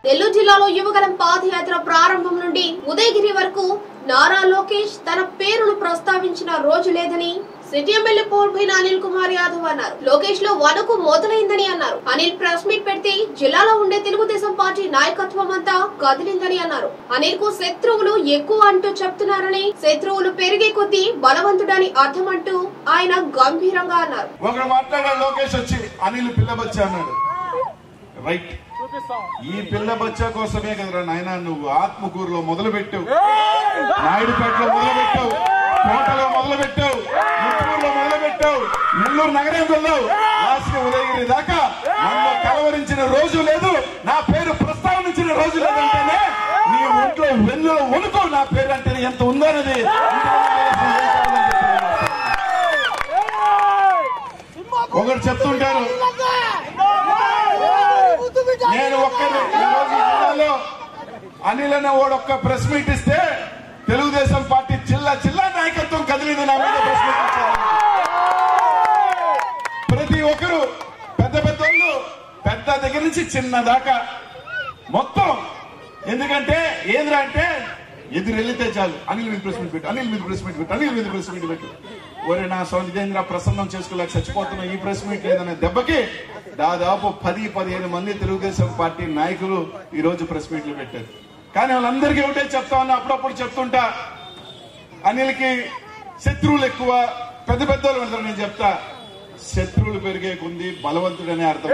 నెల్లూరు జిల్లాలో యువగలం పాదయాత్ర ప్రారంభం నుండి ఉదయగిరి వరకు నారా లోకేష్ తన పేరును ప్రస్తావించిన రోజు లేదని సిటీ ఎమ్మెల్యే పోల్భైన అనిల్ కుమార్ యాదవ్ అన్నారు లోకేష్ లో వణుకు మొదలైందని అన్నారు అనిల్ ప్రెస్ మీట్ పెడితే జిల్లాలో ఉండే తెలుగుదేశం పార్టీ నాయకత్వం అంతా కదిలిందని అన్నారు అనిల్ కు శత్రువులు ఎక్కువ అంటూ చెప్తున్నారని శత్రువులు పెరిగే కొద్దీ బలవంతుడని అర్థం అంటూ ఆయన గంభీరంగా అన్నారు ఒకడు మాట్లాడాడు లోకేష్ వచ్చి అనిల్ పిల్ల బచ్చా అన్నాడు రైట్ ఈ పిల్ల బచ్చా కోసమే కదరా నాయన నువ్వు ఆత్మకూరులో మొదలు పెట్టావు నాయుడుపేటలో మొదలు పెట్టావు కోటలో మొదలు పెట్టావు ముత్తూరులో మొదలు పెట్టావు నెల్లూరు నగరం వెళ్ళావు లాస్ట్ ఉదయగిరి దాకా నన్ను కలవరించిన రోజు లేదు నా పేరు ప్రస్తావనించిన రోజు లేదంటేనే నీ ఒంట్లో వెన్నులో వణుకో నా పేరు అంటేనే ఎంత ఉందన్నది ఒకరు చెప్తుంటారు నేను ఒక్కరి ఈరోజు ఈ జిల్లాలో అనిల్ అనే వాడు ఒక్క ప్రెస్ మీట్ ఇస్తే తెలుగుదేశం పార్టీ జిల్లా జిల్లా నాయకత్వం కదిలింది నా మీద ప్రెస్ మీట్ ఇచ్చారు ప్రతి ఒక్కరు పెద్ద పెద్ద వాళ్ళు పెద్ద దగ్గర నుంచి చిన్న దాకా మొత్తం ఎందుకంటే ఏంద్రా అంటే ఎదురు వెళ్తే చాలు అనిల్ మీద ప్రెస్ మీట్ పెట్టు అనిల్ మీద ప్రెస్ మీట్ పెట్టు అనిల్ మీద ప్రెస్ మీట్ పెట్టు ఒరే నా సౌందర్యంగా ప్రసన్నం చేసుకోలేక చచ్చిపోతున్న ఈ ప్రెస్ మీట్ లేదనే దెబ్బకి దాదాపు పది పదిహేను మంది తెలుగుదేశం పార్టీ నాయకులు ఈ రోజు ప్రెస్ మీట్లు పెట్టారు కానీ వాళ్ళందరికీ ఒకటే చెప్తా ఉన్నా అప్పుడప్పుడు చెప్తుంటా అనిల్కి శత్రువులు ఎక్కువ పెద్ద పెద్ద వాళ్ళు ఉంటారు నేను చెప్తా శత్రువులు పెరిగే కొంది బలవంతుడనే అర్థం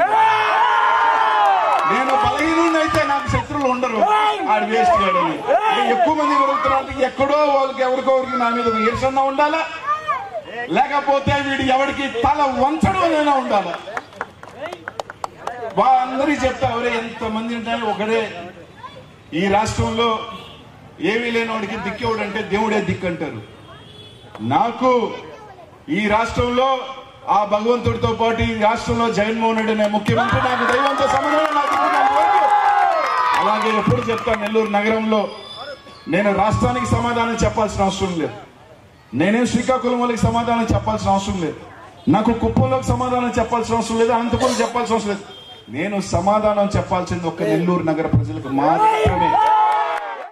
నేను బలహీనుడిని అయితే నాకు శత్రువులు ఉండరు ఆడు వేస్ట్ గాడని ఎక్కువ మంది పెరుగుతున్నారు ఎక్కడో వాళ్ళకి ఎవరికో ఎవరికి నా మీద ఈర్షణ ఉండాలా లేకపోతే వీడు ఎవరికి తల వంచడం అయినా ఉండాలా వాళ్ళందరికీ చెప్తా ఎవరే ఎంత మంది ఉంటారు ఒకడే ఈ రాష్ట్రంలో ఏమీ లేనివాడికి దిక్కేవాడంటే దేవుడే దిక్కు అంటారు నాకు ఈ రాష్ట్రంలో ఆ భగవంతుడితో పాటు ఈ రాష్ట్రంలో జగన్మోహన్ రెడ్డి అనే ముఖ్యమంత్రి నాకు దైవంతో సంబంధం నాకు ఇచ్చినంత వరకు. అలాగే ఎప్పుడు చెప్తాను నెల్లూరు నగరంలో నేను రాష్ట్రానికి సమాధానం చెప్పాల్సిన అవసరం లేదు నేనేం శ్రీకాకుళం వాళ్ళకి సమాధానం చెప్పాల్సిన అవసరం లేదు నాకు కుప్పంలోకి సమాధానం చెప్పాల్సిన అవసరం లేదు అనంతపురం చెప్పాల్సిన అవసరం లేదు నేను సమాధానం చెప్పాల్సింది ఒక్క నెల్లూరు నగర ప్రజలకు మాత్రమే